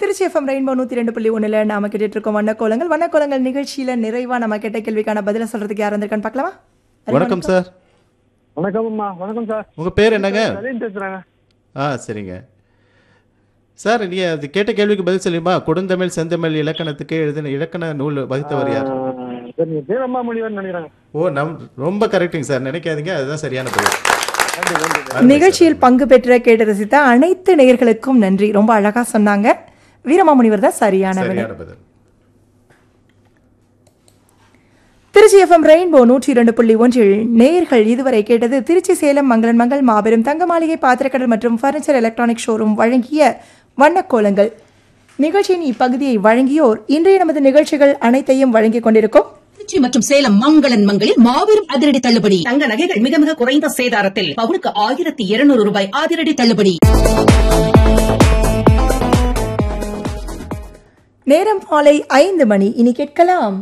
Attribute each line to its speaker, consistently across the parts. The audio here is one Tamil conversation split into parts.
Speaker 1: திருச்சி எஃப்எம் ரெயின்போ நூற்றி ரெண்டு புள்ளி ஒன்றில் நாம கேட்டுட்டு இருக்கோம் வண்ணக்கோலங்கள் வண்ணக்கோலங்கள் நிகழ்ச்சியில் நிறைவா நம்ம கேட்ட கேள்விக்கான பதில சொல்றதுக்கு யார் வந்திருக்கான்னு பார்க்கலாமா
Speaker 2: வணக்கம் சார்
Speaker 3: வணக்கம்மா வணக்கம் சார்
Speaker 2: உங்கள் பேர் என்னங்க
Speaker 3: நளின் பேசுறாங்க
Speaker 2: ஆ சரிங்க சார் நீ அது கேட்ட கேள்விக்கு பதில் சொல்லியுமா கொடுந்தமிழ் செந்தமிழ் இலக்கணத்துக்கு எழுதின இலக்கண நூல் வகுத்தவர் யார்
Speaker 3: சரி தேவம்மா மொழிவர் நினைக்கிறாங்க
Speaker 2: ஓ நம் ரொம்ப கரெக்டுங்க சார் நினைக்காதீங்க அதுதான் சரியான பதில்
Speaker 3: நன்றி நன்றி
Speaker 1: நிகழ்ச்சியில் பங்கு பெற்ற கேட்டு ரசித்த அனைத்து நேயர்களுக்கும் நன்றி ரொம்ப அழகா சொன்னாங்க வீரமாமுனிவர் தான் சரியான விடை
Speaker 2: சரியான பதில்
Speaker 1: திருச்சி எஃப்எம் ரெயின்போ நூற்றி இரண்டு புள்ளி ஒன்றில் நேயர்கள் இதுவரை கேட்டது திருச்சி சேலம் மங்களன் மங்கள் மாபெரும் தங்க மாளிகை பாத்திரக்கடல் மற்றும் ஃபர்னிச்சர் எலக்ட்ரானிக் ஷோரூம் வழங்கிய வண்ணக்கோலங்கள் நிகழ்ச்சியின் இப்பகுதியை வழங்கியோர் இன்றைய நமது நிகழ்ச்சிகள் அனைத்தையும் வழங்கிக் கொண்டிருக்கும்
Speaker 4: திருச்சி மற்றும் சேலம் மங்களன் மங்களில் மாபெரும் அதிரடி தள்ளுபடி தங்க நகைகள் மிக மிக குறைந்த சேதாரத்தில் பவுனுக்கு ஆயிரத்தி இருநூறு ரூபாய் அதிரடி தள்ளுபடி
Speaker 1: நேரம் மாலை ஐந்து மணி இனி கேட்கலாம்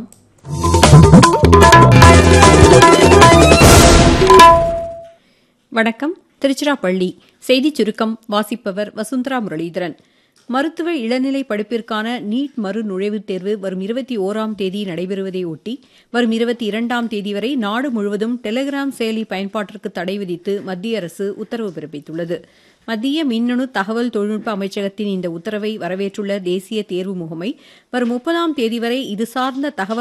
Speaker 5: வணக்கம் திருச்சிராப்பள்ளி செய்திச் சுருக்கம் வாசிப்பவர் வசுந்தரா முரளிதரன் மருத்துவ இளநிலை படிப்பிற்கான நீட் மறு நுழைவுத் தேர்வு வரும் இருபத்தி ஓராம் தேதி நடைபெறுவதை ஒட்டி வரும் இருபத்தி இரண்டாம் தேதி வரை நாடு முழுவதும் டெலிகிராம் செயலி பயன்பாட்டிற்கு தடை விதித்து மத்திய அரசு உத்தரவு பிறப்பித்துள்ளது மத்திய மின்னணு தகவல் தொழில்நுட்ப அமைச்சகத்தின் இந்த உத்தரவை வரவேற்றுள்ள தேசிய தேர்வு முகமை வரும் முப்பதாம் தேதி வரை இது சார்ந்த தகவல்